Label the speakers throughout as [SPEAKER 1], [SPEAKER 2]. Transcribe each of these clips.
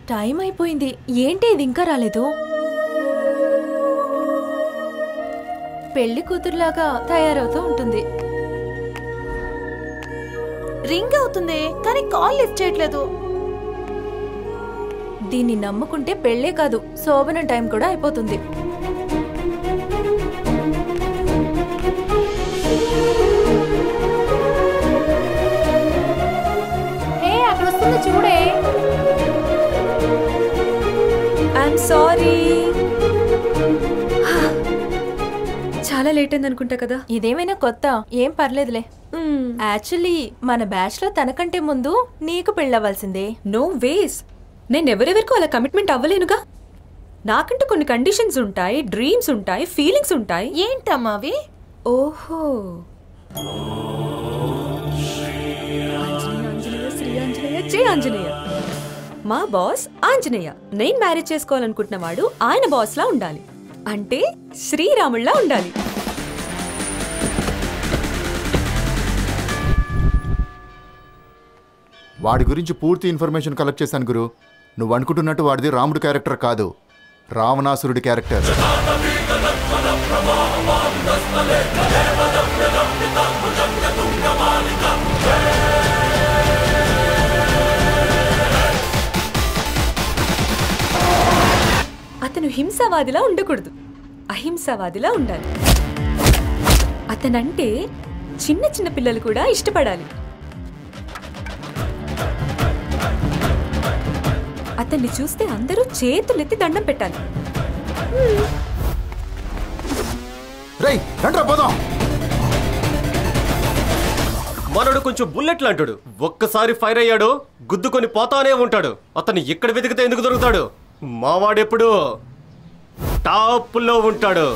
[SPEAKER 1] time అయిపోయింది ఏంటి ఇది ఇంకా రాలేదు పెళ్లి కూతురులాగా తయారవుతూ ఉంటుంది
[SPEAKER 2] రింగ్ అవుతుంది కానీ కాల్ లిఫ్ట్ చేయట్లేదు
[SPEAKER 1] దీన్ని నమ్ముకుంటే పెళ్ళే కాదు శోభనం టైం కూడా అయిపోతుంది
[SPEAKER 3] హే అక్కడ వస్తుంది చూడే
[SPEAKER 1] ఐఎమ్ సారీ చాలా లేట్ అయింది అనుకుంటా కదా ఇదేమైనా కొత్త ఏం పర్లేదులే యాక్చువల్లీ మన బ్యాచ్ లో తనకంటే ముందు నీకు పెళ్ళవలసిందే
[SPEAKER 4] నో వేస్ నేను ఎవరెవరికో అలా కమిట్మెంట్ అవ్వలేనుగా నాకంటూ కొన్ని కండిషన్స్ ఉంటాయి డ్రీమ్స్ ఉంటాయి ఫీలింగ్స్ ఉంటాయి
[SPEAKER 2] ఏంటమ్మా అవి
[SPEAKER 4] ఓహో జై ఆంజనేయ మా బాస్ ఆంజనేయ నేను మ్యారేజ్ చేసుకోవాలనుకుంటున్న వాడు ఆయన బాస్ లా ఉండాలి అంటే శ్రీరాముళ్లా ఉండాలి
[SPEAKER 5] వాడి గురించి పూర్తి ఇన్ఫర్మేషన్ కలెక్ట్ చేశాను గురు నువ్వు అనుకుంటున్నట్టు వాడిది రాముడు క్యారెక్టర్ కాదు రావణాసురుడి క్యారెక్టర్
[SPEAKER 4] అతను హింసావాదిలా ఉండకూడదు అహింసావాదిలా ఉండాలి అతనంటే చిన్న చిన్న పిల్లలు కూడా ఇష్టపడాలి అతన్ని చూస్తే అందరూ చేతులెత్తి దండం పెట్టాలి
[SPEAKER 5] రేయ్ రండ్రా పోదాం
[SPEAKER 6] మనోడు కొంచెం బుల్లెట్ లాంటాడు ఒక్కసారి ఫైర్ అయ్యాడు గుద్దుకొని పోతానే ఉంటాడు అతను ఎక్కడ వెతికితే ఎందుకు దొరుకుతాడు మావాడెప్పుడు టాప్ లో ఉంటాడు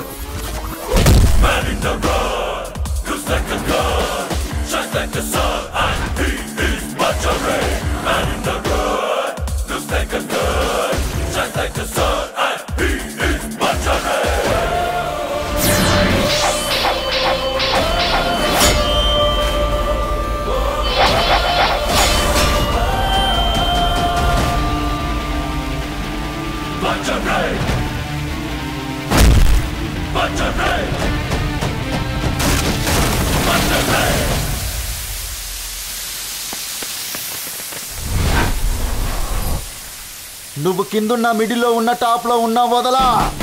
[SPEAKER 5] నువ్వు కిందున్న మిడిల్లో ఉన్న టాప్ లో ఉన్న వదలా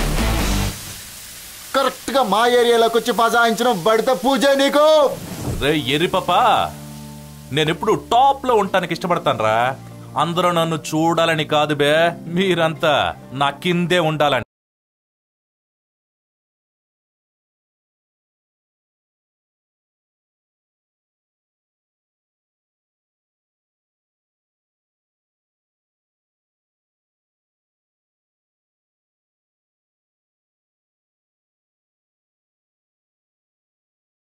[SPEAKER 5] కరెక్ట్ గా మా ఏరియాలోకి వచ్చి ఫజాయించడం బడిత పూజ నీకు
[SPEAKER 7] రే ఎర్రి పాప నేను ఎప్పుడు టాప్ లో ఉండటానికి ఇష్టపడతాను రా అందరూ నన్ను చూడాలని కాదు బే మీరంతా నా కిందే ఉండాలని